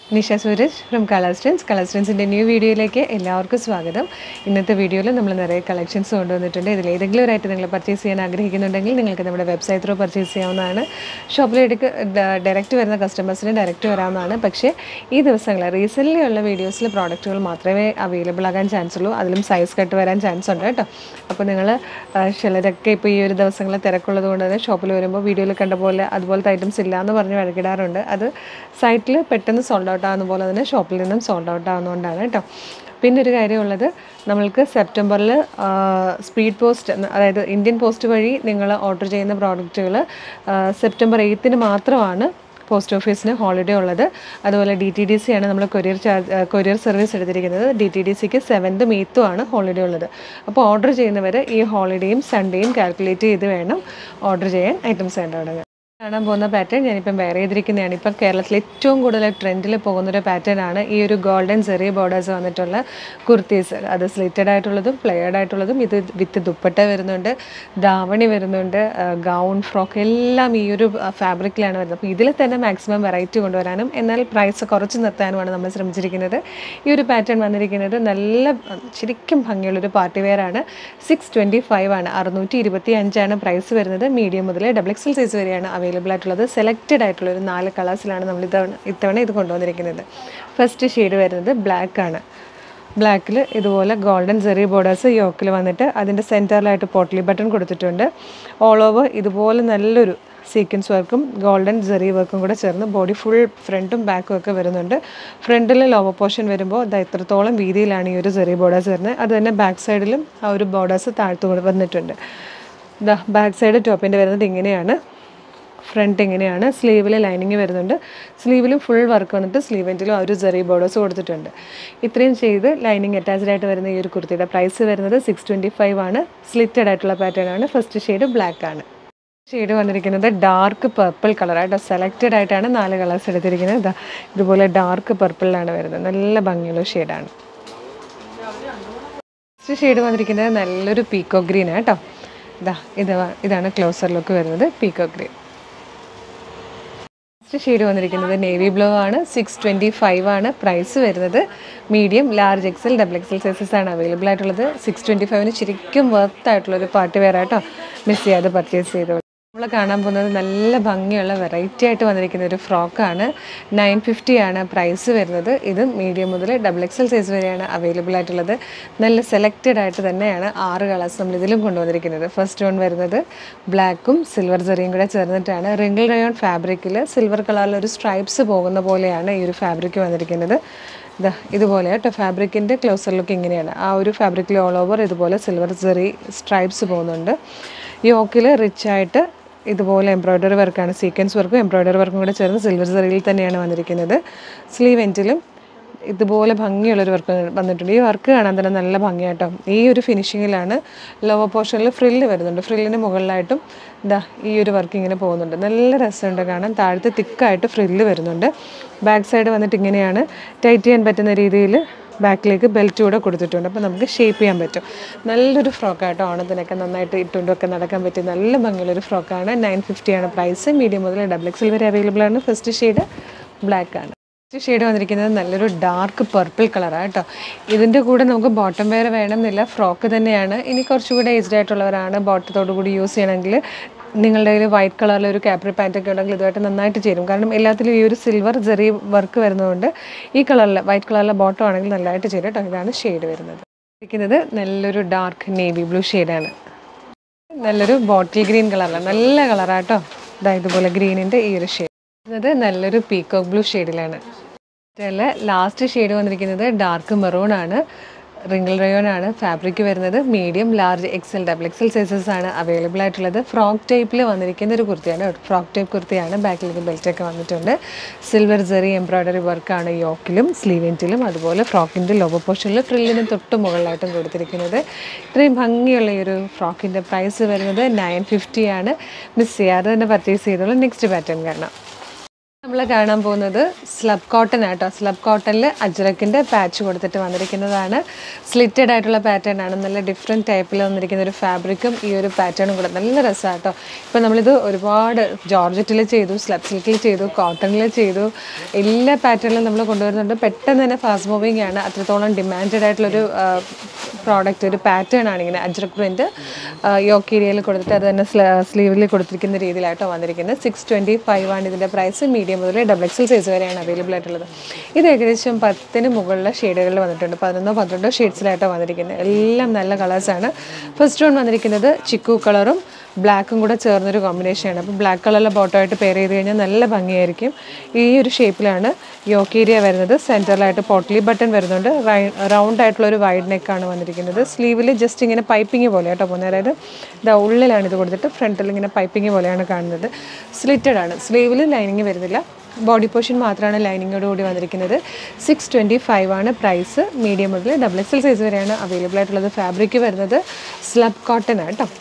Nisha Sooraj from Colourstance കളർസ്റ്റൻസിൻ്റെ new വീഡിയോയിലേക്ക് എല്ലാവർക്കും സ്വാഗതം ഇന്നത്തെ വീഡിയോയിൽ നമ്മൾ നിറയെ കളക്ഷൻസ് കൊണ്ടുവന്നിട്ടുണ്ട് ഇതിൽ ഏതെങ്കിലും ഒരായിട്ട് നിങ്ങൾ പർച്ചേസ് ചെയ്യാൻ ആഗ്രഹിക്കുന്നുണ്ടെങ്കിൽ നിങ്ങൾക്ക് നമ്മുടെ വെബ്സൈറ്റ് ത്രൂ പർച്ചേസ് ചെയ്യാവുന്നതാണ് ഷോപ്പിലേക്ക് ഡയറക്റ്റ് വരുന്ന കസ്റ്റമേഴ്സിന് ഡയറക്റ്റ് വരാവുന്നതാണ് പക്ഷേ ഈ ദിവസങ്ങൾ റീസെൻ്റ്ലി ഉള്ള വീഡിയോസിൽ പ്രോഡക്റ്റുകൾ മാത്രമേ അവൈലബിൾ ആകാൻ ചാൻസ് ഉള്ളൂ അതിലും സൈസ് കട്ട് വരാൻ ചാൻസ് ഉണ്ട് കേട്ടോ അപ്പോൾ നിങ്ങൾ ചിലരൊക്കെ ഇപ്പോൾ ഈ ഒരു ദിവസങ്ങളിൽ തിരക്കുള്ളത് കൊണ്ട് തന്നെ ഷോപ്പിൽ വരുമ്പോൾ വീഡിയോയിൽ കണ്ട പോലെ അതുപോലത്തെ ഐറ്റംസ് ഇല്ല എന്ന് പറഞ്ഞ് വഴക്കിടാറുണ്ട് അത് സൈറ്റിൽ പെട്ടെന്ന് സോൾഡ് ഔട്ട് ആകുന്ന പോലെ തന്നെ ഷോപ്പിൽ നിന്നും സോൾഡ് ഔട്ട് ആകുന്നതുകൊണ്ടാണ് കേട്ടോ പിന്നെ ഒരു കാര്യമുള്ളത് നമ്മൾക്ക് സെപ്റ്റംബറിൽ സ്പീഡ് പോസ്റ്റ് എന്ന- അതായത് ഇന്ത്യൻ പോസ്റ്റ് വഴി നിങ്ങൾ ഓർഡർ ചെയ്യുന്ന പ്രോഡക്റ്റുകൾ സെപ്റ്റംബർ എയ്ത്തിന് മാത്രമാണ് പോസ്റ്റ് ഓഫീസിന് ഹോളിഡേ ഉള്ളത് അതുപോലെ ഡി ടി ഡി സി ആണ് നമ്മൾ കൊറിയർ ചാർജ് കൊറിയർ സർവീസ് എടുത്തിരിക്കുന്നത് ഡി ടി ഡി സിക്ക് സെവൻത്തും എയ്ത്തും ആണ് ഹോളിഡേ ഉള്ളത് അപ്പോൾ ഓർഡർ ചെയ്യുന്നവർ ഈ ഹോളിഡേയും സൺഡേയും കാൽക്കുലേറ്റ് ചെയ്ത് വേണം ഓർഡർ ചെയ്യാൻ ഐറ്റംസ് വേണ്ടത് കാണാൻ പോകുന്ന പാറ്റേൺ ഞാനിപ്പം വെയർ ചെയ്തിരിക്കുന്നതാണ് ഇപ്പം കേരളത്തിൽ ഏറ്റവും കൂടുതൽ ട്രെൻഡിൽ പോകുന്നൊരു പാറ്റേൺ ആണ് ഈ ഒരു ഗോൾഡൻ ചെറിയ ബോർഡേഴ്സ് വന്നിട്ടുള്ള കുർത്തീസ് അത് സ്ലിറ്റഡ് ആയിട്ടുള്ളതും പ്ലെയർഡ് ആയിട്ടുള്ളതും ഇത് വിത്ത് ദുപ്പട്ട വരുന്നുണ്ട് ധാവണി വരുന്നുണ്ട് ഗൗൺ ഫ്രോക്ക് എല്ലാം ഈ ഒരു ഫാബ്രിക്കിലാണ് വരുന്നത് അപ്പോൾ ഇതിൽ തന്നെ മാക്സിമം വെറൈറ്റി കൊണ്ടുവരാനും എന്നാൽ പ്രൈസ് കുറച്ച് നിർത്താനുമാണ് നമ്മൾ ശ്രമിച്ചിരിക്കുന്നത് ഈ ഒരു പാറ്റേൺ വന്നിരിക്കുന്നത് നല്ല അഹ്, ശരിക്കും ഭംഗിയുള്ളൊരു പാർട്ടി വെയർ ആണ് സിക്സ് ട്വൻറ്റി ഫൈവ് ആണ് അറുന്നൂറ്റി ഇരുപത്തി അഞ്ചാണ് പ്രൈസ് വരുന്നത് മീഡിയം മുതൽ ഡബിൾ എക്സൽ സൈസ് വരെയാണ് അവൈലബിൾ ആയിട്ടുള്ളത് സെലക്റ്റഡ് ആയിട്ടുള്ള ഒരു നാല് കളേഴ്സിലാണ് നമ്മൾ ഇത്തവണ ഇത്തവണ ഇത് കൊണ്ടുവന്നിരിക്കുന്നത് ഫസ്റ്റ് ഷെയ്ഡ് വരുന്നത് ബ്ലാക്ക് ആണ് ബ്ലാക്കിൽ ഇതുപോലെ ഗോൾഡൻ സെറി ബോർഡേഴ്സ് യോക്കിൽ വന്നിട്ട് അതിൻ്റെ സെൻറ്ററിലായിട്ട് പോട്ട്ലി ബട്ടൺ കൊടുത്തിട്ടുണ്ട് ഓൾ ഓവർ ഇതുപോലെ നല്ലൊരു സീക്വൻസ് വർക്കും ഗോൾഡൻ ജെറി വർക്കും കൂടെ ചേർന്ന് ബോഡി ഫുൾ ഫ്രണ്ടും ബാക്കും ഒക്കെ വരുന്നുണ്ട് ഫ്രണ്ടിൽ ലോവർ പോർഷൻ വരുമ്പോൾ ഇത് എത്രത്തോളം വീതിയിലാണ് ഈ ഒരു ജെറി ബോർഡേഴ്സ് വരുന്നത് അത് തന്നെ ബാക്ക് സൈഡിലും ആ ഒരു ബോർഡേഴ്സ് താഴ്ത്തു കൊണ്ട് വന്നിട്ടുണ്ട് ഇതാ ബാക്ക് സൈഡ് ടോപ്പിൻ്റെ വരുന്നത് ഇങ്ങനെയാണ് ഫ്രണ്ട് ഇങ്ങനെയാണ് സ്ലീവിൽ ലൈനിങ് വരുന്നുണ്ട് സ്ലീവിലും ഫുൾ വർക്ക് വന്നിട്ട് സ്ലീവ് എൻഡിലും ആ ഒരു ജെറി ബോർഡേഴ്സ് കൊടുത്തിട്ടുണ്ട് ഇത്രയും ചെയ്ത് ലൈനിങ് അറ്റാച്ച്ഡ് ആയിട്ട് വരുന്ന ഈ ഒരു കുർത്തിയുടെ പ്രൈസ് വരുന്നത് സിക്സ് ട്വൻറ്റി ഫൈവ് ആണ് സ്ലിറ്റഡ് ആയിട്ടുള്ള പാറ്റേൺ ആണ് ഫസ്റ്റ് ഷെയ്ഡ് ബ്ലാക്ക് ആണ് ഷെയ്ഡ് വന്നിരിക്കുന്നത് ഡാർക്ക് പർപ്പിൾ കളറായിട്ട് സെലക്റ്റഡ് ആയിട്ടാണ് നാല് കളേഴ്സ് എടുത്തിരിക്കുന്നത് ഇതാ ഇതുപോലെ ഡാർക്ക് പർപ്പിളിലാണ് വരുന്നത് നല്ല ഭംഗിയുള്ള ഷെയ്ഡാണ് നെക്സ്റ്റ് ഷെയ്ഡ് വന്നിരിക്കുന്നത് നല്ലൊരു പീക്കോ ഗ്രീൻ കേട്ടോ ഇതാ ഇത് വ- ഇതാണ് ക്ലോസർ ലുക്ക് വരുന്നത് പീക്കോ ഗ്രീൻ നെക്സ്റ്റ് ഷെയ്ഡ് വന്നിരിക്കുന്നത് നേവി ബ്ലൂ ആണ് സിക്സ് ട്വൻറ്റി ഫൈവ് ആണ് പ്രൈസ് വരുന്നത് medium large XL double XL sizes ആണ് അവൈലബിൾ ആയിട്ടുള്ളത് സിക്സ് ട്വൻറ്റി ഫൈവിന് ശരിക്കും വർത്ത് ആയിട്ടുള്ള ഒരു പാർട്ടി വെയർ ആട്ടോ മിസ് ചെയ്യാതെ പർച്ചേസ് ചെയ്തോളൂ നമ്മൾ കാണാൻ പോകുന്നത് നല്ല ഭംഗിയുള്ള വെറൈറ്റി ആയിട്ട് വന്നിരിക്കുന്ന ഒരു ഫ്രോക്കാണ് നയൻ ഫിഫ്റ്റി ആണ് പ്രൈസ് വരുന്നത് ഇത് മീഡിയം മുതൽ ഡബിൾ എക്സൽ സൈസ് വരെയാണ് അവൈലബിൾ ആയിട്ടുള്ളത് നല്ല സെലക്റ്റഡ് ആയിട്ട് തന്നെയാണ് ആറ് കളേഴ്സ് നമ്മൾ ഇതിലും കൊണ്ടുവന്നിരിക്കുന്നത് ഫസ്റ്റ് വൺ വരുന്നത് ബ്ലാക്കും സിൽവർ ജെറിയും കൂടെ ചേർന്നിട്ടാണ് റിംഗിൾ റയോൺ ഫാബ്രിക്കിൽ സിൽവർ കളറിൽ ഒരു സ്ട്രൈപ്സ് പോകുന്ന പോലെയാണ് ഈ ഒരു ഫാബ്രിക് വന്നിരിക്കുന്നത് ഇതാ ഇതുപോലെ കേട്ടോ ഫാബ്രിക്കിൻ്റെ ക്ലോസർ ലുക്ക് ഇങ്ങനെയാണ് ആ ഒരു ഫാബ്രിക്കിൽ ഓൾ ഓവർ ഇതുപോലെ സിൽവർ ജെറി സ്ട്രൈപ്സ് പോകുന്നുണ്ട് യോക്കിൽ റിച്ച് ആയിട്ട് ഇതുപോലെ എംബ്രോയ്ഡറി വർക്കാണ് സീക്വൻസ് വർക്കും എംബ്രോയ്ഡറി വർക്കും കൂടെ ചേർന്ന് സിൽവർ സെറിയിൽ തന്നെയാണ് വന്നിരിക്കുന്നത് സ്ലീവ് എൻറ്റിലും ഇതുപോലെ ഭംഗിയുള്ളൊരു വർക്ക് വന്നിട്ടുണ്ട് ഈ വർക്ക് കാണാൻ തന്നെ നല്ല ഭംഗിയാട്ടോ ഈ ഒരു ഫിനിഷിങ്ങിലാണ് ലോവർ പോർഷനിൽ ഫ്രില്ല് വരുന്നുണ്ട് ഫ്രില്ലിന് മുകളിലായിട്ടും ഇതാ ഈ ഒരു വർക്ക് ഇങ്ങനെ പോകുന്നുണ്ട് നല്ല രസമുണ്ട് കാണാൻ താഴത്ത് തിക്കായിട്ട് ഫ്രില്ല് വരുന്നുണ്ട് ബാക്ക് സൈഡ് വന്നിട്ട് ഇങ്ങനെയാണ് ടൈറ്റ് ചെയ്യാൻ പറ്റുന്ന രീതിയിൽ ബാക്കിലേക്ക് ബെൽറ്റ് കൂടെ കൊടുത്തിട്ടുണ്ട് അപ്പോൾ നമുക്ക് ഷേപ്പ് ചെയ്യാൻ പറ്റും നല്ലൊരു ഫ്രോക്കാട്ടോ ഓണത്തിനൊക്കെ നന്നായിട്ട് ഇട്ടുകൊണ്ടൊക്കെ നടക്കാൻ പറ്റിയ നല്ല ഭംഗിയുള്ളൊരു ഫ്രോക്കാണ് നയൻ ആണ് പ്രൈസ് മീഡിയം മുതൽ ഡബിൾ എക്സൽ വരെ അവൈലബിൾ ആണ് ഫസ്റ്റ് ഷെയ്ഡ് ബ്ലാക്ക് ആണ് ഫസ്റ്റ് ഷെയ്ഡ് വന്നിരിക്കുന്നത് നല്ലൊരു ഡാർക്ക് പർപ്പിൾ കളറാണ് കേട്ടോ ഇതിൻ്റെ കൂടെ നമുക്ക് ബോട്ടം വെയർ വേണമെന്നില്ല ഫ്രോക്ക് തന്നെയാണ് ഇനി കുറച്ചുകൂടെ ഏജ്ഡ് ആയിട്ടുള്ളവരാണ് ബോട്ടത്തോടു കൂടി യൂസ് ചെയ്യണമെങ്കിൽ നിങ്ങളുടെ കയ്യിൽ വൈറ്റ് കളറിൽ ഒരു കാപ്രി പാൻറ്റ് ഒക്കെ ഉണ്ടെങ്കിൽ ഇതുമായിട്ട് നന്നായിട്ട് ചേരും കാരണം എല്ലാത്തിലും ഈ ഒരു സിൽവർ ജെറി വർക്ക് വരുന്നതുകൊണ്ട് ഈ കളറിൽ വൈറ്റ് കളറിലെ ബോട്ടം ആണെങ്കിൽ നല്ലതായിട്ട് ചേരും കേട്ടോ ഇതാണ് ഷെയ്ഡ് വരുന്നത് ഇരിക്കുന്നത് നല്ലൊരു ഡാർക്ക് നേവി ബ്ലൂ ഷെയ്ഡാണ് നല്ലൊരു ബോട്ടിൽ ഗ്രീൻ കളറിലാണ് നല്ല കളറാട്ടോ ഇതാ ഇതുപോലെ ഗ്രീനിൻ്റെ ഈ ഒരു ഷെയ്ഡ് ഇത് നല്ലൊരു പീക്കോക്ക് ബ്ലൂ ഷെയ്ഡിലാണ് ഇതിൽ ലാസ്റ്റ് ഷെയ്ഡ് വന്നിരിക്കുന്നത് ഡാർക്ക് മെറൂൺ ആണ് റിംഗിൾ റയോൺ ആണ് ഫാബ്രിക് വരുന്നത് medium large XL double XL sizes ആണ് അവൈലബിൾ ആയിട്ടുള്ളത് ഫ്രോക്ക് ടൈപ്പിൽ വന്നിരിക്കുന്ന ഒരു കുർത്തിയാണ് ഫ്രോക്ക് ടൈപ്പ് കുർത്തിയാണ് ബാക്കിലേക്ക് ബെൽറ്റ് ഒക്കെ വന്നിട്ടുണ്ട് സിൽവർ ജെറി എംബ്രോയ്ഡറി വർക്കാണ് യോക്കിലും സ്ലീവെൻറ്റിലും അതുപോലെ ഫ്രോക്കിൻ്റെ ലോവർ പോർഷനിൽ ഫ്രില്ലിന് തൊട്ട് മുകളിലായിട്ടും കൊടുത്തിരിക്കുന്നത് ഇത്രയും ഭംഗിയുള്ള ഈ ഒരു ഫ്രോക്കിൻ്റെ പ്രൈസ് വരുന്നത് നയൻ ഫിഫ്റ്റി ആണ് മിസ് ചെയ്യാതെ തന്നെ പർച്ചേസ് ചെയ്തോളൂ നെക്സ്റ്റ് പാറ്റേൺ കാണാം നമ്മൾ കാണാൻ പോകുന്നത് സ്ലബ് കോട്ടൺ ആട്ടോ സ്ലബ് കോട്ടണിൽ അജ്രക്കിൻ്റെ പാച്ച് കൊടുത്തിട്ട് വന്നിരിക്കുന്നതാണ് സ്ലിറ്റഡ് ആയിട്ടുള്ള പാറ്റേൺ ആണ് നല്ല ഡിഫറെൻറ്റ് ടൈപ്പിൽ വന്നിരിക്കുന്ന ഒരു ഫാബ്രിക്കും ഈ ഒരു പാറ്റേണും കൂടെ നല്ല രസമാണ് കേട്ടോ ഇപ്പോൾ നമ്മളിത് ഒരുപാട് ജോർജറ്റിൽ ചെയ്തു സ്ലബ് സിൽക്കിൽ ചെയ്തു കോട്ടണിൽ ചെയ്തു എല്ലാ പാറ്റേണിലും നമ്മൾ കൊണ്ടുവരുന്നുണ്ട് പെട്ടെന്ന് തന്നെ ഫാസ്റ്റ് മൂവിങ് ആണ് അത്രത്തോളം ഡിമാൻഡഡ് ആയിട്ടുള്ളൊരു പ്രോഡക്റ്റ് ഒരു പാറ്റേൺ ആണ് ഇങ്ങനെ അജ്രക് പ്രിൻറ്റ് യോക്കേരിയയിൽ കൊടുത്തിട്ട് അത് തന്നെ സ്ലീവിൽ കൊടുത്തിരിക്കുന്ന രീതിയിലായിട്ടോ വന്നിരിക്കുന്നത് സിക്സ് ട്വൻറ്റി ഫൈവ് ആണ് ഇതിൻ്റെ പ്രൈസ് മീഡിയം മുതൽ ഡബിൾ എക്സൽ സൈസ് വരെയാണ് അവൈലബിൾ ആയിട്ടുള്ളത് ഇത് ഏകദേശം പത്തിന് മുകളിലെ ഷെയ്ഡുകളിൽ വന്നിട്ടുണ്ട് പതിനൊന്നോ പന്ത്രണ്ടോ ഷെയ്ഡ്സിലായിട്ടോ വന്നിരിക്കുന്നത് എല്ലാം നല്ല കളേഴ്സാണ് ഫസ്റ്റ് വൺ വന്നിരിക്കുന്നത് ചിക്കു കളറും ബ്ലാക്കും കൂടെ ചേർന്നൊരു കോമ്പിനേഷനാണ് അപ്പോൾ ബ്ലാക്ക് കളറിലെ ബോട്ടമായിട്ട് പെയർ ചെയ്ത് കഴിഞ്ഞാൽ നല്ല ഭംഗിയായിരിക്കും ഈ ഒരു ഷേപ്പിലാണ് യോക്കേരിയ വരുന്നത് സെൻറ്ററിലായിട്ട് പോട്ട്ലി ബട്ടൺ വരുന്നുണ്ട് റൗണ്ട് ആയിട്ടുള്ള ഒരു വൈഡ് നെക്കാണ് വന്നിരിക്കുന്നത് സ്ലീവിൽ ജസ്റ്റ് ഇങ്ങനെ പൈപ്പിംഗ് പോലെ കേട്ടോ പോകുന്നത് അതായത് ഇതാ ഉള്ളിലാണ് ഇത് കൊടുത്തിട്ട് ഫ്രണ്ടിൽ ഇങ്ങനെ പൈപ്പിംഗ് പോലെയാണ് കാണുന്നത് സ്ലിറ്റഡ് ആണ് സ്ലീവിൽ ലൈനിങ് വരുന്നില്ല ബോഡി പോർഷൻ മാത്രമാണ് ലൈനിങ്ങോട് കൂടി വന്നിരിക്കുന്നത് സിക്സ് ട്വൻറ്റി ഫൈവ് ആണ് പ്രൈസ് മീഡിയം മുതൽ ഡബിൾ എക്സൽ സൈസ് വരെയാണ് അവൈലബിൾ ആയിട്ടുള്ളത് ഫാബ്രിക് വരുന്നത് സ്ലബ് കോട്ടൺ ആണ് കേട്ടോ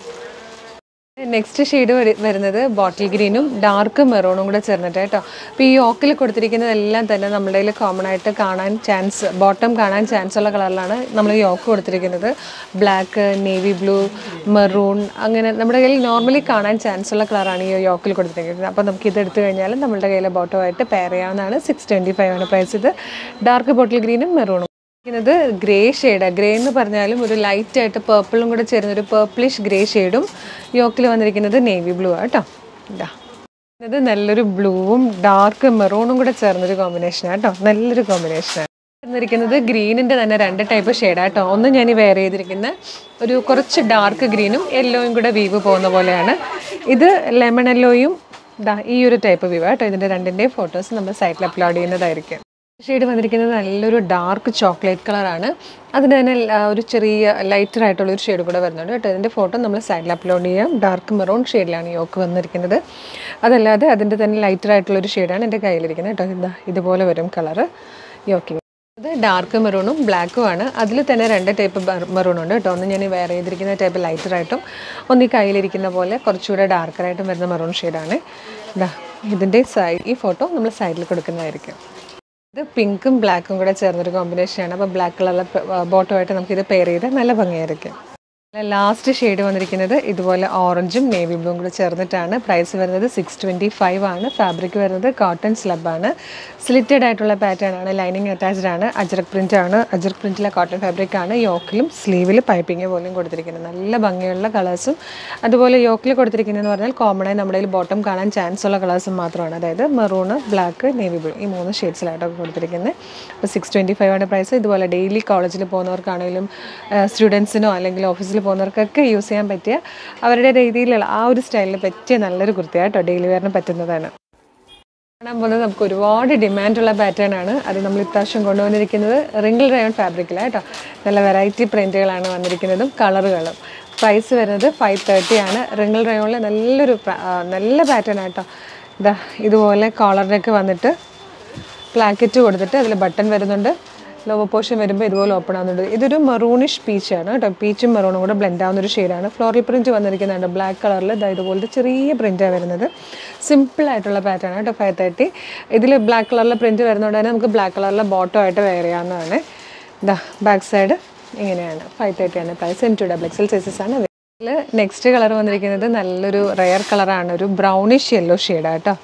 നെക്സ്റ്റ് ഷെയ്ഡ് വരുന്നത് ബോട്ടിൽ ഗ്രീനും ഡാർക്ക് മെറൂണും കൂടെ ചേർന്നിട്ട് കേട്ടോ അപ്പോൾ ഈ ഓക്കിൽ കൊടുത്തിരിക്കുന്നതെല്ലാം തന്നെ നമ്മുടെ കയ്യിൽ കോമൺ ആയിട്ട് കാണാൻ ചാൻസ് ബോട്ടം കാണാൻ ചാൻസ് ഉള്ള കളറിലാണ് നമ്മൾ ഈ ഓക്ക് കൊടുത്തിരിക്കുന്നത് ബ്ലാക്ക് നേവി ബ്ലൂ മെറൂൺ അങ്ങനെ നമ്മുടെ കയ്യിൽ നോർമലി കാണാൻ ചാൻസ് ഉള്ള കളറാണ് ഈ യോക്കിൽ കൊടുത്തിരിക്കുന്നത് അപ്പോൾ നമുക്ക് ഇത് എടുത്തു കഴിഞ്ഞാൽ നമ്മുടെ കയ്യിലെ ബോട്ടമായിട്ട് പെയർ ചെയ്യാവുന്നതാണ് സിക്സ് ട്വൻറ്റി ഫൈവ് ആണ് പ്രൈസ് ഇത് ഡാർക്ക് ബോട്ടിൽ ഗ്രീനും മെറൂണും ിക്കുന്നത് ഗ്രേ ഷെയ്ഡ് ഗ്രേ എന്ന് പറഞ്ഞാലും ഒരു ലൈറ്റ് ആയിട്ട് പേർപ്പിളും കൂടെ ചേരുന്ന ഒരു പേർപ്പിളിഷ് ഗ്രേ ഷെയ്ഡും യോക്കിൽ വന്നിരിക്കുന്നത് നേവി ബ്ലൂ കേട്ടോ ഇതാ ഇത് നല്ലൊരു ബ്ലൂവും ഡാർക്ക് മെറൂണും കൂടെ ചേർന്നൊരു കോമ്പിനേഷനാണ് കേട്ടോ നല്ലൊരു കോമ്പിനേഷനാണ് വന്നിരിക്കുന്നത് ഗ്രീനിൻ്റെ തന്നെ രണ്ട് ടൈപ്പ് ഷെയ്ഡാട്ടോ ഒന്ന് ഞാൻ ഈ വെയർ ചെയ്തിരിക്കുന്ന ഒരു കുറച്ച് ഡാർക്ക് ഗ്രീനും യെല്ലോയും കൂടെ വീവ് പോകുന്ന പോലെയാണ് ഇത് ലെമൺ യെല്ലോയും ദാ ഈ ഒരു ടൈപ്പ് വീവ് കേട്ടോ ഇതിൻ്റെ രണ്ടിൻ്റെയും ഫോട്ടോസ് നമ്മൾ സൈറ്റിൽ അപ്ലോഡ് ചെയ്യുന്നതായിരിക്കും ഷെയ്ഡ് വന്നിരിക്കുന്നത് നല്ലൊരു ഡാർക്ക് ചോക്ലേറ്റ് കളറാണ് അതിന് തന്നെ ഒരു ചെറിയ ലൈറ്റർ ആയിട്ടുള്ള ഒരു ഷെയ്ഡ് കൂടെ വരുന്നുണ്ട് കേട്ടോ ഇതിൻ്റെ ഫോട്ടോ നമ്മൾ സൈഡിൽ അപ്ലോഡ് ചെയ്യാം ഡാർക്ക് മെറൂൺ ഷെയ്ഡിലാണ് യോക്ക് വന്നിരിക്കുന്നത് അതല്ലാതെ അതിൻ്റെ തന്നെ ലൈറ്റർ ആയിട്ടുള്ള ഒരു ഷെയ്ഡാണ് എൻ്റെ കയ്യിലിരിക്കുന്നത് കേട്ടോ ഇതാ ഇതുപോലെ വരും കളറ് യോക്കി ഇത് ഡാർക്ക് മെറൂണും ബ്ലാക്കും ആണ് അതിൽ തന്നെ രണ്ട് ടൈപ്പ് മെറൂൺ ഉണ്ട് കേട്ടോ ഒന്ന് ഞാൻ വെയർ ചെയ്തിരിക്കുന്ന ടൈപ്പ് ലൈറ്ററായിട്ടും ഒന്ന് ഈ കയ്യിലിരിക്കുന്ന പോലെ കുറച്ചുകൂടെ ഡാർക്കറായിട്ടും വരുന്ന മെറൂൺ ഷെയ്ഡാണ് ഇതാ ഇതിൻ്റെ സൈഡ് ഈ ഫോട്ടോ നമ്മൾ സൈഡിൽ കൊടുക്കുന്നതായിരിക്കും ഇത് പിങ്കും ബ്ലാക്കും കൂടെ ചേർന്നൊരു കോമ്പിനേഷനാണ് അപ്പോൾ ബ്ലാക്ക് കളറിലെ ബോട്ടമായിട്ട് നമുക്കിത് പെയർ ചെയ്ത് നല്ല ഭംഗിയായിരിക്കും ലാസ്റ്റ് ഷെയ്ഡ് വന്നിരിക്കുന്നത് ഇതുപോലെ ഓറഞ്ചും നേവി ബ്ലൂവും കൂടെ ചേർന്നിട്ടാണ് പ്രൈസ് വരുന്നത് സിക്സ് ട്വൻറ്റി ഫൈവ് ആണ് ഫാബ്രിക് വരുന്നത് കോട്ടൺ സ്ലബാണ് സ്ലിറ്റഡ് ആയിട്ടുള്ള പാറ്റേൺ ആണ് ലൈനിങ് അറ്റാച്ച്ഡ് ആണ് അജറക് പ്രിൻ്റ് ആണ് അജറക് പ്രിൻറ്റിലെ കോട്ടൺ ഫാബ്രിക് ആണ് യോക്കിലും സ്ലീവിൽ പൈപ്പിംഗ് പോലെയും കൊടുത്തിരിക്കുന്നത് നല്ല ഭംഗിയുള്ള കളേഴ്സും അതുപോലെ യോക്കിൽ കൊടുത്തിരിക്കുന്നതെന്ന് പറഞ്ഞാൽ കോമൺ ആയി നമ്മുടെ ബോട്ടം കാണാൻ ചാൻസ് ഉള്ള കളേഴ്സും മാത്രമാണ് അതായത് മെറൂണ് ബ്ലാക്ക് നേവി ബ്ലൂ ഈ മൂന്ന് ഷെയ്ഡ്സിലായിട്ടൊക്കെ കൊടുത്തിരിക്കുന്നത് അപ്പോൾ സിക്സ് ട്വൻറ്റി ഫൈവ് ആണ് പ്രൈസ് ഇതുപോലെ ഡെയിലി കോളേജിൽ പോകുന്നവർക്കാണെങ്കിലും സ്റ്റുഡൻസിനോ അല്ലെങ്കിൽ ഓഫീസിൽ പോകുന്നവർക്കൊക്കെ യൂസ് ചെയ്യാൻ പറ്റിയ അവരുടെ രീതിയിലുള്ള ആ ഒരു സ്റ്റൈലിൽ പറ്റിയ നല്ലൊരു കുർത്തിയാണ് കേട്ടോ ഡെയിലി വെയറിന് പറ്റുന്നതാണ് കാണാൻ പോകുന്നത് നമുക്ക് ഒരുപാട് ഡിമാൻഡുള്ള പാറ്റേൺ ആണ് അത് നമ്മൾ ഇപ്രാവശ്യം കൊണ്ടുവന്നിരിക്കുന്നത് റിംഗിൾ റയോൺ ഫാബ്രിക്കിലാണ് കേട്ടോ നല്ല വെറൈറ്റി പ്രിൻറ്റുകളാണ് വന്നിരിക്കുന്നതും കളറുകളും പ്രൈസ് വരുന്നത് ഫൈവ് തേർട്ടി ആണ് റിംഗിൾ റയോണിൽ നല്ലൊരു നല്ല പാറ്റേൺ ആട്ടോ ഇതാ ഇതുപോലെ കോളറിനൊക്കെ വന്നിട്ട് പ്ലാക്കറ്റ് കൊടുത്തിട്ട് അതിൽ ബട്ടൺ വരുന്നുണ്ട് ലോവർ പോർഷൻ വരുമ്പോൾ ഇതുപോലെ ഓപ്പൺ ആവുന്നുണ്ട് ഇതൊരു മെറൂണിഷ് പീച്ചാണ് കേട്ടോ പീച്ചും മെറൂണും കൂടെ ബ്ലെൻഡ് ആവുന്ന ഒരു ഷെയ്ഡാണ് ഫ്ലോറൽ പ്രിൻറ്റ് വന്നിരിക്കുന്നുണ്ട് ബ്ലാക്ക് കളറിൽ ഇതാ ഇതുപോലത്തെ ചെറിയ പ്രിൻറ്റാണ് വരുന്നത് സിമ്പിൾ ആയിട്ടുള്ള പാറ്റേൺ കേട്ടോ ഫൈവ് തേർട്ടി ഇതിൽ ബ്ലാക്ക് കളറിലെ പ്രിൻറ്റ് വരുന്നതുകൊണ്ട് തന്നെ നമുക്ക് ബ്ലാക്ക് കളറിലെ ബോട്ടോ ആയിട്ട് വെയർ ചെയ്യാവുന്നതാണ് ഇതാ ബാക്ക് സൈഡ് ഇങ്ങനെയാണ് ഫൈവ് തേർട്ടി ആണ് price M to double XL sizes ആണ് ഇതിൽ നെക്സ്റ്റ് കളർ വന്നിരിക്കുന്നത് നല്ലൊരു റെയർ കളറാണ് ഒരു ബ്രൗണിഷ് യെല്ലോ ഷെയ്ഡാണ് കേട്ടോ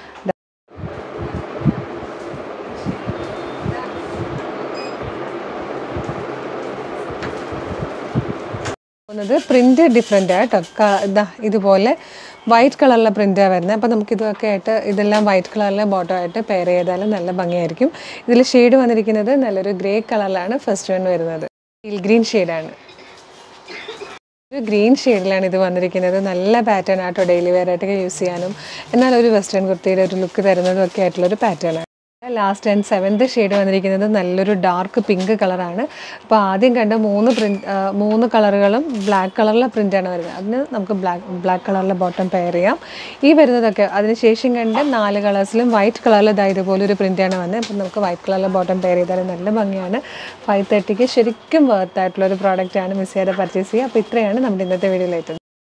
പോകുന്നത് പ്രിന്റ് ഡിഫറെൻ്റ് ആട്ടോ ഇതാ ഇതുപോലെ വൈറ്റ് കളറിലെ പ്രിൻ്റാണ് വരുന്നത് അപ്പോൾ നമുക്ക് ഇതൊക്കെ ആയിട്ട് ഇതെല്ലാം വൈറ്റ് കളറിലെ ബോട്ടോ ആയിട്ട് പെയർ ചെയ്താലും നല്ല ഭംഗിയായിരിക്കും ഇതിൽ ഷെയ്ഡ് വന്നിരിക്കുന്നത് നല്ലൊരു ഗ്രേ കളറിലാണ് ഫസ്റ്റ് വൺ വരുന്നത് ഹിൽ ഗ്രീൻ ഷെയ്ഡാണ് ഒരു ഗ്രീൻ ഷെയ്ഡിലാണ് ഇത് വന്നിരിക്കുന്നത് നല്ല പാറ്റേൺ ആട്ടോ ഡെയിലി വെയർ ആയിട്ടൊക്കെ യൂസ് ചെയ്യാനും എന്നാൽ ഒരു വെസ്റ്റേൺ കുർത്തിയുടെ ഒരു ലുക്ക് തരുന്നതും ഒക്കെ ആയിട്ടുള്ള ഒരു പാറ്റേൺ ആണ് ലാസ്റ്റ് ആൻഡ് സെവൻത് ഷെയ്ഡ് വന്നിരിക്കുന്നത് നല്ലൊരു ഡാർക്ക് പിങ്ക് കളറാണ് അപ്പോൾ ആദ്യം കണ്ട മൂന്ന് പ്രിന്റ് മൂന്ന് കളറുകളും ബ്ലാക്ക് കളറിലെ പ്രിൻ്റാണ് വരുന്നത് അതിന് നമുക്ക് ബ്ലാക്ക് ബ്ലാക്ക് കളറിലെ ബോട്ടം പെയർ ചെയ്യാം ഈ വരുന്നതൊക്കെ അതിന് ശേഷം കണ്ട നാല് കളേഴ്സിലും വൈറ്റ് കളറിൽ ഇതാ ഇതുപോലെ ഒരു പ്രിൻ്റാണ് വന്നത് അപ്പം നമുക്ക് വൈറ്റ് കളറിലെ ബോട്ടം പെയർ ചെയ്താൽ നല്ല ഭംഗിയാണ് ഫൈവ് തേർട്ടിക്ക് ശരിക്കും വർത്ത് ആയിട്ടുള്ള ഒരു പ്രോഡക്റ്റാണ് മിസ് ചെയ്യാതെ പർച്ചേസ് ചെയ്യുക അപ്പോൾ ഇത്രയാണ് നമ്മുടെ ഇന്നത്തെ വീഡിയോയിലായിട്ട്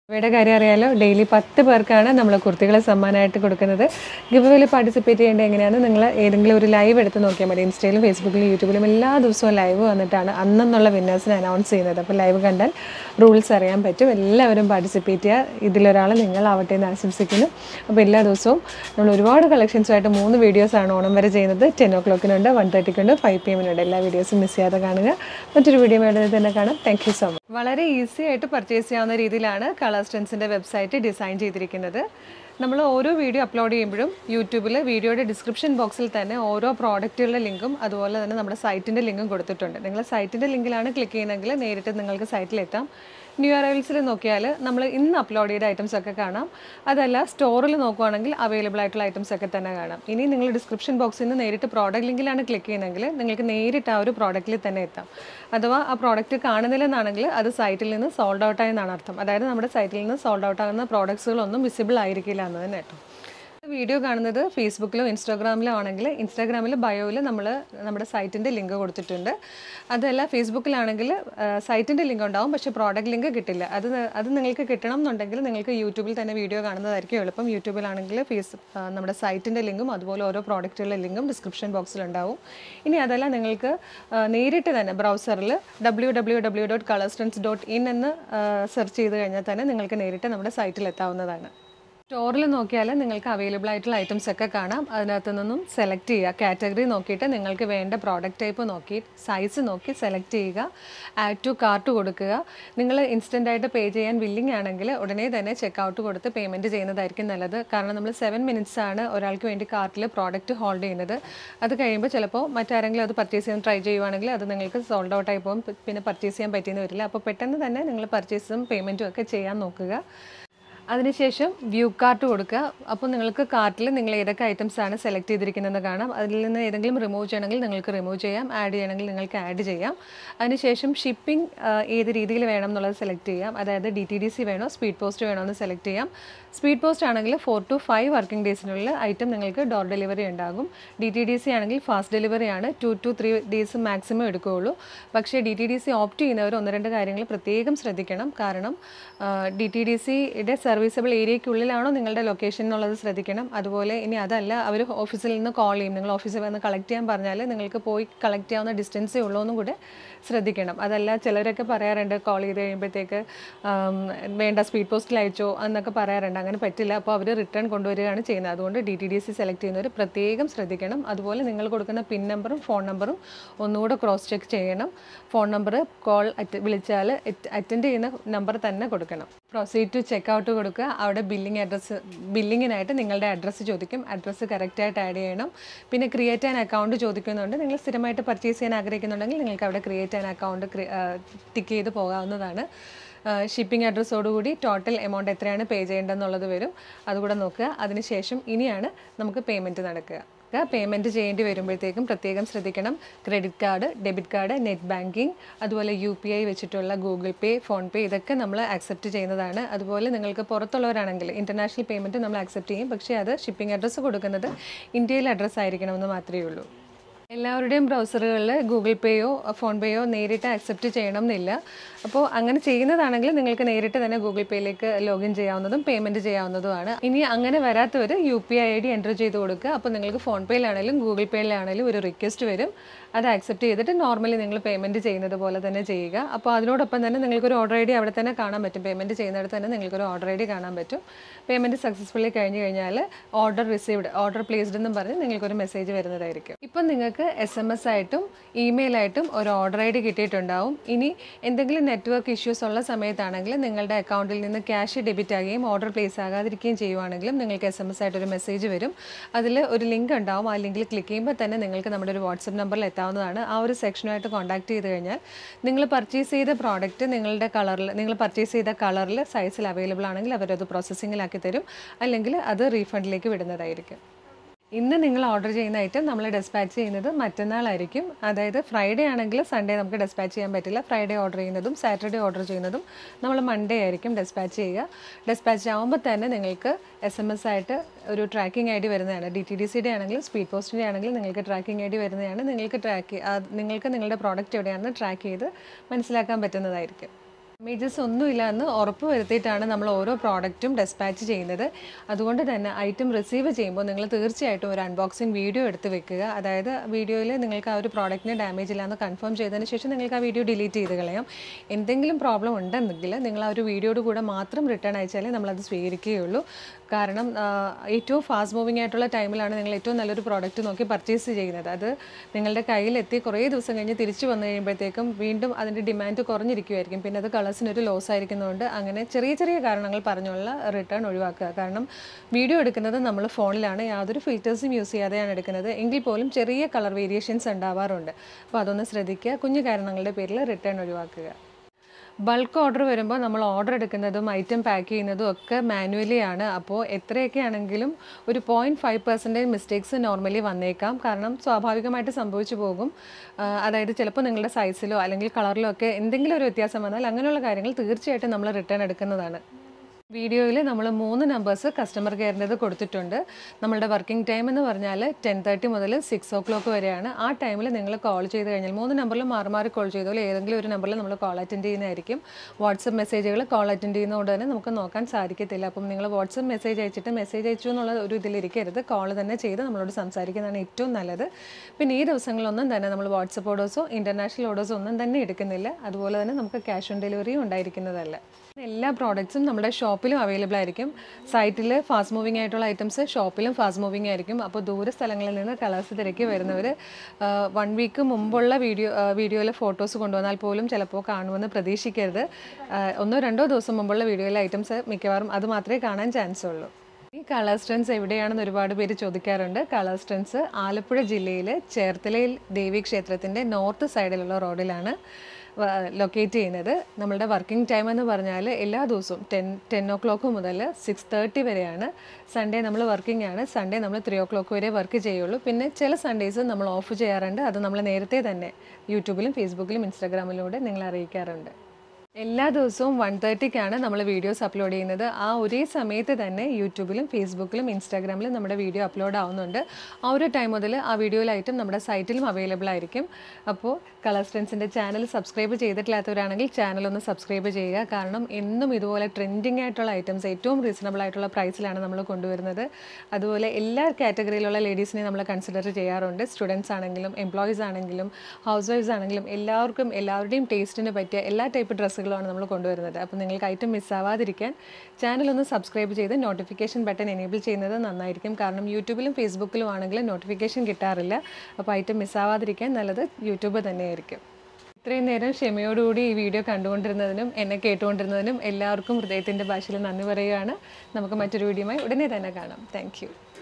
ഇവയുടെ കാര്യം അറിയാലോ ഡെയിലി പത്ത് പേർക്കാണ് നമ്മൾ കുർത്തികൾ സമ്മാനമായിട്ട് കൊടുക്കുന്നത് ഗിവ് പാർട്ടിസിപ്പേറ്റ് ചെയ്യേണ്ടത് എങ്ങനെയാണ് നിങ്ങൾ ഏതെങ്കിലും ഒരു ലൈവ് എടുത്ത് നോക്കിയാൽ മതി ഇൻസ്റ്റയിലും ഫേസ്ബുക്കിലും യൂട്യൂബിലും എല്ലാ ദിവസവും ലൈവ് വന്നിട്ടാണ് അന്നെന്നുള്ള വിന്നേഴ്സിനെ അനൗൺസ് ചെയ്യുന്നത് അപ്പോൾ ലൈവ് കണ്ടാൽ റൂൾസ് അറിയാൻ പറ്റും എല്ലാവരും പാർട്ടിസിപ്പേറ്റ് ചെയ്യുക ഇതിലൊരാൾ നിങ്ങളാവട്ടെ എന്ന് ആശംസിക്കുന്നു അപ്പോൾ എല്ലാ ദിവസവും നമ്മൾ ഒരുപാട് കളക്ഷൻസുമായിട്ട് മൂന്ന് വീഡിയോസാണ് ഓണം വരെ ചെയ്യുന്നത് ടെൻ ഒ ക്ലോക്കിനുണ്ട് വൺ തേർട്ടിക്കുണ്ട് ഫൈവ് പി എമ്മിനുണ്ട് എല്ലാ വീഡിയോസും മിസ് ചെയ്യാതെ കാണുക മറ്റൊരു വീഡിയോ വേണ്ടത് തന്നെ കാണാം താങ്ക് യു സോ മച്ച് വളരെ ഈസി ആയിട്ട് പർച്ചേസ് ചെയ്യാവുന്ന രീതിയിലാണ് കളർ സ്റ്റൻസിൻ്റെ വെബ്സൈറ്റ് ഡിസൈൻ ചെയ്തിരിക്കുന്നത് നമ്മൾ ഓരോ വീഡിയോ അപ്ലോഡ് ചെയ്യുമ്പോഴും യൂട്യൂബിൽ വീഡിയോയുടെ ഡിസ്ക്രിപ്ഷൻ ബോക്സിൽ തന്നെ ഓരോ പ്രോഡക്റ്റുകളുടെ ലിങ്കും അതുപോലെ തന്നെ നമ്മുടെ സൈറ്റിൻ്റെ ലിങ്കും കൊടുത്തിട്ടുണ്ട് നിങ്ങൾ സൈറ്റിൻ്റെ ലിങ്കിലാണ് ക്ലിക്ക് ചെയ്യുന്നതെങ്കിൽ നേരിട്ട് നിങ്ങൾക്ക് സൈറ്റിലെത്താം ന്യൂ അറൈവൽസിൽ നോക്കിയാൽ നമ്മൾ ഇന്ന് അപ്ലോഡ് ചെയ്ത ഐറ്റംസ് ഒക്കെ കാണാം അതല്ല സ്റ്റോറിൽ നോക്കുവാണെങ്കിൽ അവൈലബിൾ ആയിട്ടുള്ള ഐറ്റംസ് ഒക്കെ തന്നെ കാണാം ഇനി നിങ്ങൾ ഡിസ്ക്രിപ്ഷൻ ബോക്സിൽ നിന്ന് നേരിട്ട് പ്രോഡക്റ്റ് ലിങ്കിലാണ് ക്ലിക്ക് ചെയ്യുന്നതെങ്കിൽ നിങ്ങൾക്ക് നേരിട്ട് ആ ഒരു പ്രോഡക്റ്റിൽ തന്നെ എത്താം അഥവാ ആ പ്രോഡക്റ്റ് കാണുന്നില്ലെന്നാണെങ്കിൽ അത് സൈറ്റിൽ നിന്ന് സോൾഡ് ഔട്ട് ആയെന്നാണ് അർത്ഥം അതായത് നമ്മുടെ സൈറ്റിൽ നിന്ന് സോൾഡ് ഔട്ട് ആകുന്ന പ്രോഡക്ട്സുകളൊന്നും വിസിബിൾ ആയിരിക്കില്ല എന്ന് തന്നെ കേട്ടോ വീഡിയോ കാണുന്നത് ഫേസ്ബുക്കിലോ ഇൻസ്റ്റാഗ്രാമിലോ ആണെങ്കിൽ ഇൻസ്റ്റാഗ്രാമിൽ ബയോയിൽ നമ്മൾ നമ്മുടെ സൈറ്റിൻ്റെ ലിങ്ക് കൊടുത്തിട്ടുണ്ട് അതല്ല ഫേസ്ബുക്കിലാണെങ്കിൽ സൈറ്റിൻ്റെ ലിങ്ക് ഉണ്ടാവും പക്ഷേ പ്രോഡക്റ്റ് ലിങ്ക് കിട്ടില്ല അത് അത് നിങ്ങൾക്ക് കിട്ടണം എന്നുണ്ടെങ്കിൽ നിങ്ങൾക്ക് യൂട്യൂബിൽ തന്നെ വീഡിയോ കാണുന്നതായിരിക്കും എളുപ്പം യൂട്യൂബിലാണെങ്കിൽ ഫേസ് ആ, നമ്മുടെ സൈറ്റിൻ്റെ ലിങ്കും അതുപോലെ ഓരോ പ്രോഡക്റ്റുകളുടെ ലിങ്കും ഡിസ്ക്രിപ്ഷൻ ബോക്സിൽ ഉണ്ടാവും ഇനി അതല്ല നിങ്ങൾക്ക് ആ, നേരിട്ട് തന്നെ ബ്രൗസറിൽ W W W dot Colourstance dot in എന്ന് സെർച്ച് ചെയ്ത് കഴിഞ്ഞാൽ തന്നെ നിങ്ങൾക്ക് നേരിട്ട് നമ്മുടെ സൈറ്റിൽ എത്താവുന്നതാണ് സ്റ്റോറിൽ നോക്കിയാൽ നിങ്ങൾക്ക് അവൈലബിൾ ആയിട്ടുള്ള ഐറ്റംസ് ഒക്കെ കാണാം അതിനകത്ത് നിന്നും സെലക്ട് ചെയ്യുക കാറ്റഗറി നോക്കിയിട്ട് നിങ്ങൾക്ക് വേണ്ട പ്രോഡക്റ്റ് ടൈപ്പ് നോക്കി സൈസ് നോക്കി സെലക്ട് ചെയ്യുക ആഡ് ടു കാർട്ട് കൊടുക്കുക നിങ്ങൾ ഇൻസ്റ്റൻ്റ് ആയിട്ട് പേ ചെയ്യാൻ വില്ലിംഗ് ആണെങ്കിൽ ഉടനെ തന്നെ ചെക്ക് ഔട്ട് കൊടുത്ത് പേയ്മെൻറ്റ് ചെയ്യുന്നതായിരിക്കും നല്ലത് കാരണം നമ്മൾ സെവൻ മിനിറ്റ്സ് ആണ് ഒരാൾക്ക് വേണ്ടി കാർട്ടിൽ പ്രോഡക്റ്റ് ഹോൾഡ് ചെയ്യുന്നത് അത് കഴിയുമ്പോൾ ചിലപ്പോൾ മറ്റാരെങ്കിലും അത് പർച്ചേസ് ചെയ്യാൻ ട്രൈ ചെയ്യുവാണെങ്കിൽ അത് നിങ്ങൾക്ക് സോൾഡ് ഔട്ട് ആയി പോകും പിന്നെ പർച്ചേസ് ചെയ്യാൻ പറ്റിയെന്ന് വരില്ല അപ്പോൾ പെട്ടെന്ന് തന്നെ നിങ്ങൾ പർച്ചേസും പേയ്മെൻറ്റും ഒക്കെ ചെയ്യാൻ നോക്കുക അതിനുശേഷം വ്യൂ കാർട്ട് കൊടുക്കുക അപ്പോൾ നിങ്ങൾക്ക് കാർട്ടിൽ നിങ്ങൾ ഏതൊക്കെ ഐറ്റംസ് ആണ് സെലക്ട് ചെയ്തിരിക്കുന്നതെന്ന് കാണാം അതിൽ നിന്ന് ഏതെങ്കിലും റിമൂവ് ചെയ്യണമെങ്കിൽ നിങ്ങൾക്ക് റിമൂവ് ചെയ്യാം ആഡ് ചെയ്യണമെങ്കിൽ നിങ്ങൾക്ക് ആഡ് ചെയ്യാം അതിനുശേഷം ഷിപ്പിംഗ് ഏത് രീതിയിൽ വേണം എന്നുള്ളത് സെലക്ട് ചെയ്യാം അതായത് ഡി ടി ഡി സി വേണോ സ്പീഡ് പോസ്റ്റ് വേണോ എന്ന് സെലക്ട് ചെയ്യാം സ്പീഡ് പോസ്റ്റ് ആണെങ്കിൽ ഫോർ ടു ഫൈവ് വർക്കിംഗ് ഡേയ്സിനുള്ളിൽ ഐറ്റം നിങ്ങൾക്ക് ഡോർ ഡെലിവറി ഉണ്ടാകും ഡി ടി ഡി സി ആണെങ്കിൽ ഫാസ്റ്റ് ഡെലിവറി ആണ് two to three days maximum എടുക്കുകയുള്ളൂ പക്ഷേ D T D C opt ചെയ്യുന്നവർ ഒന്ന് രണ്ട് കാര്യങ്ങൾ പ്രത്യേകം ശ്രദ്ധിക്കണം കാരണം ഡി ടി ഡി സിയുടെ സർവീസബിൾ ഏരിയയ്ക്കുള്ളിലാണോ നിങ്ങളുടെ ലൊക്കേഷൻ എന്നുള്ളത് ശ്രദ്ധിക്കണം അതുപോലെ ഇനി അതല്ല അവർ ഓഫീസിൽ നിന്ന് കോൾ ചെയ്യും നിങ്ങൾ ഓഫീസിൽ വന്ന് കളക്ട് ചെയ്യാൻ പറഞ്ഞാൽ നിങ്ങൾക്ക് പോയി കളക്ട് ചെയ്യാവുന്ന ഡിസ്റ്റൻസേ ഉള്ളൂ എന്നും കൂടെ ശ്രദ്ധിക്കണം അതല്ല ചിലരൊക്കെ പറയാറുണ്ട് കോൾ ചെയ്ത് കഴിയുമ്പോഴത്തേക്ക് ആം, വേണ്ട സ്പീഡ് പോസ്റ്റിൽ അയച്ചോ എന്നൊക്കെ പറയാറുണ്ട് അങ്ങനെ പറ്റില്ല അപ്പോൾ അവർ റിട്ടേൺ കൊണ്ടുവരികയാണ് ചെയ്യുന്നത് അതുകൊണ്ട് D T D C select ചെയ്യുന്നവർ പ്രത്യേകം ശ്രദ്ധിക്കണം അതുപോലെ നിങ്ങൾ കൊടുക്കുന്ന പിൻ നമ്പറും ഫോൺ നമ്പറും ഒന്നുകൂടെ ക്രോസ് ചെക്ക് ചെയ്യണം ഫോൺ നമ്പർ കോൾ അറ്റ് വിളിച്ചാൽ അറ്റൻഡ് ചെയ്യുന്ന നമ്പർ തന്നെ കൊടുക്കണം പ്രൊസീഡ് ടു ചെക്ക് ഔട്ട് കൊടുക്കുക അവിടെ ബില്ലിംഗ് അഡ്രസ്സ് ബില്ലിങ്ങിനായിട്ട് നിങ്ങളുടെ അഡ്രസ്സ് ചോദിക്കും അഡ്രസ്സ് കറക്റ്റായിട്ട് ആഡ് ചെയ്യണം പിന്നെ ക്രിയേറ്റ് ആൻ അക്കൗണ്ട് ചോദിക്കുന്നുണ്ട് നിങ്ങൾ സ്ഥിരമായിട്ട് പർച്ചേസ് ചെയ്യാൻ ആഗ്രഹിക്കുന്നുണ്ടെങ്കിൽ നിങ്ങൾക്ക് അവിടെ ക്രിയേറ്റ് ആൻ അക്കൗണ്ട് ടിക്ക് ചെയ്ത് പോകാവുന്നതാണ് ഷിപ്പിംഗ് അഡ്രസ്സോടുകൂടി ടോട്ടൽ എമൗണ്ട് എത്രയാണ് പേ ചെയ്യേണ്ടതെന്നുള്ളത് വരും അതുകൂടെ നോക്കുക അതിനുശേഷം ഇനിയാണ് നമുക്ക് പേയ്മെൻറ്റ് നടക്കുക പേയ്മെൻറ്റ് ചെയ്യേണ്ടി വരുമ്പോഴത്തേക്കും പ്രത്യേകം ശ്രദ്ധിക്കണം credit card debit card net banking അതുപോലെ യു പി ഐ വെച്ചിട്ടുള്ള ഗൂഗിൾ പേ ഫോൺ പേ ഇതൊക്കെ നമ്മൾ ആക്സെപ്റ്റ് ചെയ്യുന്നതാണ് അതുപോലെ നിങ്ങൾക്ക് പുറത്തുള്ളവരാണെങ്കിൽ ഇൻ്റർനാഷണൽ പേയ്മെൻറ്റ് നമ്മൾ ആക്സെപ്റ്റ് ചെയ്യും പക്ഷേ അത് ഷിപ്പിംഗ് അഡ്രസ്സ് കൊടുക്കുന്നത് ഇന്ത്യയിലെ അഡ്രസ്സ് ആയിരിക്കണമെന്ന് മാത്രമേ ഉള്ളൂ എല്ലാവരുടെയും ബ്രൗസറുകളിൽ ഗൂഗിൾ പേയോ ഫോൺ പേയോ നേരിട്ട് ആക്സെപ്റ്റ് ചെയ്യണം എന്നില്ല അപ്പോൾ അങ്ങനെ ചെയ്യുന്നതാണെങ്കിൽ നിങ്ങൾക്ക് നേരിട്ട് തന്നെ ഗൂഗിൾ പേയിലേക്ക് ലോഗിൻ ചെയ്യാവുന്നതും പേയ്മെൻറ്റ് ചെയ്യാവുന്നതുമാണ് ഇനി അങ്ങനെ വരാത്തവർ U P I I D enter ചെയ്ത് കൊടുക്കുക അപ്പോൾ നിങ്ങൾക്ക് ഫോൺ പേയിലാണെങ്കിലും ഗൂഗിൾ പേയിലാണെങ്കിലും ഒരു റിക്വസ്റ്റ് വരും അത് ആക്സെപ്റ്റ് ചെയ്തിട്ട് നോർമലി നിങ്ങൾ പേയ്മെൻറ്റ് ചെയ്യുന്നത് പോലെ തന്നെ ചെയ്യുക അപ്പോൾ അതിനോടൊപ്പം തന്നെ നിങ്ങൾക്കൊരു ഓർഡർ ഐ ഡി അവിടെ തന്നെ കാണാൻ പറ്റും പേയ്മെൻറ്റ് ചെയ്യുന്നിടത്ത് തന്നെ നിങ്ങൾക്കൊരു ഓർഡർ ഐ ഡി കാണാൻ പറ്റും പേയ്മെൻറ്റ് സക്സസ്ഫുള്ളി കഴിഞ്ഞ് കഴിഞ്ഞാൽ ഓർഡർ റിസീവ്ഡ് ഓർഡർ പ്ലേസ്ഡ് എന്നും പറഞ്ഞ് നിങ്ങൾക്കൊരു മെസ്സേജ് വരുന്നതായിരിക്കും ഇപ്പം നിങ്ങൾക്ക് എസ് എം എസ് ആയിട്ടും ഇമെയിലായിട്ടും ഒരു ഓർഡർ ഐ ഡി കിട്ടിയിട്ടുണ്ടാവും ഇനി എന്തെങ്കിലും നെറ്റ്വർക്ക് ഇഷ്യൂസ് ഉള്ള സമയത്താണെങ്കിൽ നിങ്ങളുടെ അക്കൗണ്ടിൽ നിന്ന് ക്യാഷ് ഡെബിറ്റ് ആകുകയും ഓർഡർ പ്ലേസ് ആകാതിരിക്കുകയും ചെയ്യുവാണെങ്കിലും നിങ്ങൾക്ക് എസ് എം എസ് ആയിട്ട് ഒരു മെസ്സേജ് വരും അതിൽ ഒരു ലിങ്ക് ഉണ്ടാവും ആ ലിങ്കിൽ ക്ലിക്ക് ചെയ്യുമ്പോൾ തന്നെ നിങ്ങൾക്ക് നമ്മുടെ ഒരു വാട്സപ്പ് നമ്പറിൽ എത്താവുന്നതാണ് ആ ഒരു സെക്ഷനുമായിട്ട് കോൺടാക്ട് ചെയ്ത് കഴിഞ്ഞാൽ നിങ്ങൾ പർച്ചേസ് ചെയ്ത പ്രോഡക്റ്റ് നിങ്ങളുടെ കളറിൽ നിങ്ങൾ പർച്ചേസ് ചെയ്ത കളറിൽ സൈസിൽ അവൈലബിൾ ആണെങ്കിൽ അവരത് പ്രോസസ്സിങ്ങിലാക്കി തരും അല്ലെങ്കിൽ അത് റീഫണ്ടിലേക്ക് വിടുന്നതായിരിക്കും ഇന്ന് നിങ്ങൾ ഓർഡർ ചെയ്യുന്ന ഐറ്റം നമ്മൾ ഡെസ്പാച്ച് ചെയ്യുന്നത് മറ്റന്നാളായിരിക്കും അതായത് ഫ്രൈഡേ ആണെങ്കിൽ സൺഡേ നമുക്ക് ഡെസ്പാച്ച് ചെയ്യാൻ പറ്റില്ല ഫ്രൈഡേ ഓർഡർ ചെയ്യുന്നതും സാറ്റർഡേ ഓർഡർ ചെയ്യുന്നതും നമ്മൾ മൺഡേ ആയിരിക്കും ഡെസ്പാച്ച് ചെയ്യുക ഡെസ്പാച്ച് ആകുമ്പോൾ തന്നെ നിങ്ങൾക്ക് എസ് എം എസ് ആയിട്ട് ഒരു ട്രാക്കിംഗ് ഐ ഡി വരുന്നതാണ് ഡി ടി ഡി സിയുടെ ആണെങ്കിലും സ്പീഡ് പോസ്റ്റിൻ്റെ ആണെങ്കിലും നിങ്ങൾക്ക് ട്രാക്കിംഗ് ഐ ഡി വരുന്നതാണ് നിങ്ങൾക്ക് ട്രാക്ക് നിങ്ങൾക്ക് നിങ്ങളുടെ പ്രോഡക്റ്റ് എവിടെയാണെന്ന് ട്രാക്ക് ചെയ്ത് മനസ്സിലാക്കാൻ പറ്റുന്നതായിരിക്കും ഡാമേജസ് ഒന്നുമില്ല എന്ന് ഉറപ്പ് വരുത്തിയിട്ടാണ് നമ്മൾ ഓരോ പ്രോഡക്റ്റും ഡെസ്പാച്ച് ചെയ്യുന്നത് അതുകൊണ്ട് തന്നെ ഐറ്റം റിസീവ് ചെയ്യുമ്പോൾ നിങ്ങൾ തീർച്ചയായിട്ടും ഒരു അൺബോക്സിങ് വീഡിയോ എടുത്ത് വെക്കുക അതായത് വീഡിയോയിൽ നിങ്ങൾക്ക് ആ ഒരു പ്രോഡക്റ്റിന് ഡാമേജ് ഇല്ലാന്ന് കൺഫേം ചെയ്തതിന് ശേഷം നിങ്ങൾക്ക് ആ വീഡിയോ ഡിലീറ്റ് ചെയ്ത് കളയാം എന്തെങ്കിലും പ്രോബ്ലം ഉണ്ടെന്നെങ്കിൽ നിങ്ങൾ ആ ഒരു വീഡിയോയുടെ കൂടെ മാത്രം റിട്ടേൺ അയച്ചാലേ നമ്മളത് സ്വീകരിക്കുകയുള്ളൂ കാരണം ആ, ഏറ്റവും ഫാസ്റ്റ് മൂവിങ് ആയിട്ടുള്ള ടൈമിലാണ് നിങ്ങൾ ഏറ്റവും നല്ലൊരു പ്രോഡക്റ്റ് നോക്കി പർച്ചേസ് ചെയ്യുന്നത് അത് നിങ്ങളുടെ കയ്യിലെത്തി കുറേ ദിവസം കഴിഞ്ഞ് തിരിച്ചു വന്നു കഴിയുമ്പോഴത്തേക്കും വീണ്ടും അതിൻ്റെ ഡിമാൻഡ് കുറഞ്ഞിരിക്കുമായിരിക്കും പിന്നെ അത് കളേഴ്സിനൊരു ലോസ് ആയിരിക്കുന്നതുകൊണ്ട് അങ്ങനെ ചെറിയ ചെറിയ കാരണങ്ങൾ പറഞ്ഞുള്ള റിട്ടേൺ ഒഴിവാക്കുക കാരണം വീഡിയോ എടുക്കുന്നത് നമ്മൾ ഫോണിലാണ് യാതൊരു ഫിൽറ്റേഴ്സും യൂസ് ചെയ്യാതെയാണ് എടുക്കുന്നത് എങ്കിൽ പോലും ചെറിയ കളർ വേരിയേഷൻസ് ഉണ്ടാവാറുണ്ട് അപ്പോൾ അതൊന്ന് ശ്രദ്ധിക്കുക കുഞ്ഞു കാരണങ്ങളുടെ പേരിൽ റിട്ടേൺ ഒഴിവാക്കുക ബൾക്ക് ഓർഡർ വരുമ്പോൾ നമ്മൾ ഓർഡർ എടുക്കുന്നതും ഐറ്റം പാക്ക് ചെയ്യുന്നതും ഒക്കെ മാനുവലി ആണ് അപ്പോൾ എത്രയൊക്കെ ആണെങ്കിലും ഒരു point five percentage mistakes normally വന്നേക്കാം കാരണം സ്വാഭാവികമായിട്ട് സംഭവിച്ചു പോകും ആ, അതായത് ചിലപ്പോൾ നിങ്ങളുടെ സൈസിലോ അല്ലെങ്കിൽ കളറിലോ ഒക്കെ എന്തെങ്കിലും ഒരു വ്യത്യാസം വന്നാൽ അങ്ങനെയുള്ള കാര്യങ്ങൾ തീർച്ചയായിട്ടും നമ്മൾ റിട്ടേൺ എടുക്കുന്നതാണ് വീഡിയോയിൽ നമ്മൾ മൂന്ന് നമ്പേഴ്സ് കസ്റ്റമർ കെയറിൻ്റെത് കൊടുത്തിട്ടുണ്ട് നമ്മളുടെ വർക്കിംഗ് ടൈം എന്ന് പറഞ്ഞാൽ ടെൻ തേർട്ടി മുതൽ സിക്സ് ഓ ക്ലോക്ക് വരെയാണ് ആ ടൈമിൽ നിങ്ങൾ കോൾ ചെയ്ത് കഴിഞ്ഞാൽ മൂന്ന് നമ്പറിൽ മാറി മാറി കോൾ ചെയ്തോളൂ ഏതെങ്കിലും ഒരു നമ്പറിൽ നമ്മൾ കോൾ അറ്റൻഡ് ചെയ്യുന്നതായിരിക്കും വാട്സപ്പ് മെസ്സേജുകൾ കോൾ അറ്റൻഡ് ചെയ്യുന്നതുകൊണ്ട് തന്നെ നമുക്ക് നോക്കാൻ സാധിക്കത്തില്ല അപ്പം നിങ്ങൾ വാട്സപ്പ് മെസ്സേജ് അയച്ചിട്ട് മെസ്സേജ് അയച്ചു എന്നുള്ള ഒരു ഇതിലിരിക്കരുത് കോൾ തന്നെ ചെയ്ത് നമ്മളോട് സംസാരിക്കുന്നതാണ് ഏറ്റവും നല്ലത് പിന്നെ ഈ ദിവസങ്ങളിലൊന്നും തന്നെ നമ്മൾ വാട്സപ്പ് ഓർഡേഴ്സോ ഇൻ്റർനാഷണൽ ഓർഡേഴ്സോ ഒന്നും തന്നെ എടുക്കുന്നില്ല അതുപോലെ തന്നെ നമുക്ക് ക്യാഷ് ഓൺ ഡെലിവറിയും ഉണ്ടായിരിക്കുന്നതല്ല എല്ലാ പ്രോഡക്റ്റ്സും നമ്മുടെ ഷോപ്പിലും അവൈലബിൾ ആയിരിക്കും സൈറ്റിൽ ഫാസ്റ്റ് മൂവിങ് ആയിട്ടുള്ള ഐറ്റംസ് ഷോപ്പിലും ഫാസ്റ്റ് മൂവിങ് ആയിരിക്കും അപ്പോൾ ദൂര സ്ഥലങ്ങളിൽ നിന്ന് കളേഴ്സ് തിരക്കി വരുന്നവർ വൺ വീക്ക് മുമ്പുള്ള വീഡിയോ വീഡിയോയിലെ ഫോട്ടോസ് കൊണ്ടുവന്നാൽ പോലും ചിലപ്പോൾ കാണുമെന്ന് പ്രതീക്ഷിക്കരുത് ആ, ഒന്നോ രണ്ടോ ദിവസം മുമ്പുള്ള വീഡിയോയിലെ ഐറ്റംസ് മിക്കവാറും അത് മാത്രമേ കാണാൻ ചാൻസ് ഉള്ളൂ ഈ കളർ സ്റ്റൺസ് എവിടെയാണെന്ന് ഒരുപാട് പേര് ചോദിക്കാറുണ്ട് കളർ സ്റ്റൺസ് ആലപ്പുഴ ജില്ലയിൽ ചേർത്തലയിൽ ദേവി ക്ഷേത്രത്തിൻ്റെ നോർത്ത് സൈഡിലുള്ള റോഡിലാണ് ലൊക്കേറ്റ് ചെയ്യുന്നത് നമ്മളുടെ വർക്കിംഗ് ടൈം എന്ന് പറഞ്ഞാൽ എല്ലാ ദിവസവും ടെൻ ടെൻ ഓ ക്ലോക്ക് മുതൽ സിക്സ് തേർട്ടി വരെയാണ് സൺഡേ നമ്മൾ വർക്കിംഗ് ആണ് സൺഡേ നമ്മൾ ത്രീ ഓ ക്ലോക്ക് വരെ വർക്ക് ചെയ്യുള്ളൂ പിന്നെ ചില സൺഡേസ് നമ്മൾ ഓഫ് ചെയ്യാറുണ്ട് അത് നമ്മൾ നേരത്തെ തന്നെ യൂട്യൂബിലും ഫേസ്ബുക്കിലും ഇൻസ്റ്റാഗ്രാമിലൂടെ നിങ്ങളെ അറിയിക്കാറുണ്ട് എല്ലാ ദിവസവും വൺ തേർട്ടിക്കാണ് നമ്മൾ വീഡിയോസ് അപ്ലോഡ് ചെയ്യുന്നത് ആ ഒരേ സമയത്ത് തന്നെ യൂട്യൂബിലും ഫേസ്ബുക്കിലും ഇൻസ്റ്റാഗ്രാമിലും നമ്മുടെ വീഡിയോ അപ്ലോഡ് ആവുന്നുണ്ട് ആ ഒരു ടൈം മുതൽ ആ വീഡിയോയിലായിട്ടും നമ്മുടെ സൈറ്റിലും അവൈലബിൾ ആയിരിക്കും അപ്പോൾ കളർ സ്റ്റൻസിൻ്റെ ചാനൽ സബ്സ്ക്രൈബ് ചെയ്തിട്ടില്ലാത്തവരാണെങ്കിൽ ചാനൽ ഒന്ന് സബ്സ്ക്രൈബ് ചെയ്യുക കാരണം എന്നും ഇതുപോലെ ട്രെൻഡിങ് ആയിട്ടുള്ള ഐറ്റംസ് ഏറ്റവും റീസണബിൾ ആയിട്ടുള്ള പ്രൈസിലാണ് നമ്മൾ കൊണ്ടുവരുന്നത് അതുപോലെ എല്ലാ കാറ്റഗറിയിലുള്ള ലേഡീസിനെ നമ്മൾ കൺസിഡർ ചെയ്യാറുണ്ട് സ്റ്റുഡൻസ് ആണെങ്കിലും എംപ്ലോയീസ് ആണെങ്കിലും ഹൗസ് വൈഫ്സ് ആണെങ്കിലും എല്ലാവർക്കും എല്ലാവരുടെയും ടേസ്റ്റിന് പറ്റിയ എല്ലാ ടൈപ്പ് ഡ്രസ്സുകളുമാണ് നമ്മൾ കൊണ്ടുവരുന്നത് അപ്പോൾ നിങ്ങൾക്ക് ഐറ്റം മിസ്സാവാതിരിക്കാൻ ചാനൽ ഒന്ന് സബ്സ്ക്രൈബ് ചെയ്ത് നോട്ടിഫിക്കേഷൻ ബട്ടൺ എനേബിൾ ചെയ്യുന്നത് നന്നായിരിക്കും കാരണം യൂട്യൂബിലും ഫേസ്ബുക്കിലും ആണെങ്കിൽ നോട്ടിഫിക്കേഷൻ കിട്ടാറില്ല അപ്പോൾ ഐറ്റം മിസ്സാവാതിരിക്കാൻ നല്ലത് യൂട്യൂബ് തന്നെയായിരിക്കും ഇത്രയും നേരം ക്ഷമയോടുകൂടി ഈ വീഡിയോ കണ്ടുകൊണ്ടിരുന്നതിനും എന്നെ കേട്ടുകൊണ്ടിരുന്നതിനും എല്ലാവർക്കും ഹൃദയത്തിൻ്റെ ഭാഷയിൽ നന്ദി പറയുകയാണ് നമുക്ക് മറ്റൊരു വീഡിയോയുമായി ഉടനെ തന്നെ കാണാം താങ്ക്